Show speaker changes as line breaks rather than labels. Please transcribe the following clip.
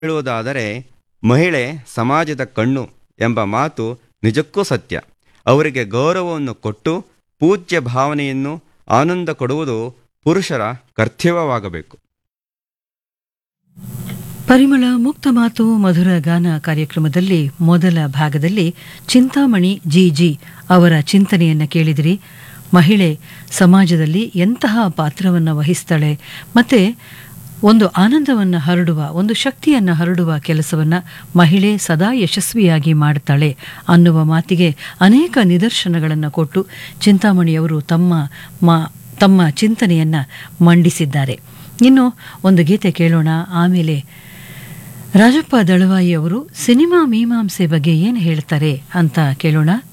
ಹೇಳುವುದಾದರೆ ಮಹಿಳೆ ಸಮಾಜದ ಕಣ್ಣು ಎಂಬ ಮಾತು ನಿಜಕ್ಕೂ ಸತ್ಯ ಅವರಿಗೆ ಗೌರವವನ್ನು ಕೊಟ್ಟು ಪೂಜ್ಯ ಭಾವನೆಯನ್ನು ಆನಂದ ಕೊಡುವುದು ಪುರುಷರ ಕರ್ತವ್ಯವಾಗಬೇಕು
ಪರಿಮಳ ಮುಕ್ತ ಮಾತು ಮಧುರ ಗಾನ ಕಾರ್ಯಕ್ರಮದಲ್ಲಿ ಮೊದಲ ಭಾಗದಲ್ಲಿ ಚಿಂತಾಮಣಿ ಜಿ ಜಿ ಅವರ ಚಿಂತನೆಯನ್ನು ಕೇಳಿದಿರಿ ಮಹಿಳೆ ಸಮಾಜದಲ್ಲಿ ಎಂತಹ ಪಾತ್ರವನ್ನು ವಹಿಸ್ತಾಳೆ ಮತ್ತೆ ಒಂದು ಆನಂದವನ್ನು ಹರಡುವ ಒಂದು ಶಕ್ತಿಯನ್ನು ಹರಡುವ ಕೆಲಸವನ್ನು ಮಹಿಳೆ ಸದಾ ಯಶಸ್ವಿಯಾಗಿ ಮಾಡ್ತಾಳೆ ಅನ್ನುವ ಮಾತಿಗೆ ಅನೇಕ ನಿದರ್ಶನಗಳನ್ನು ಕೊಟ್ಟು ಚಿಂತಾಮಣಿಯವರು ತಮ್ಮ ಮಾ ತಮ್ಮ ಚಿಂತನೆಯನ್ನು ಮಂಡಿಸಿದ್ದಾರೆ ಇನ್ನು ಒಂದು ಗೀತೆ ಕೇಳೋಣ ಆಮೇಲೆ ರಾಜಪ್ಪ ದಳವಾಯಿ ಅವರು ಸಿನಿಮಾ ಮೀಮಾಂಸೆ ಬಗ್ಗೆ ಏನು ಹೇಳ್ತಾರೆ ಅಂತ ಕೇಳೋಣ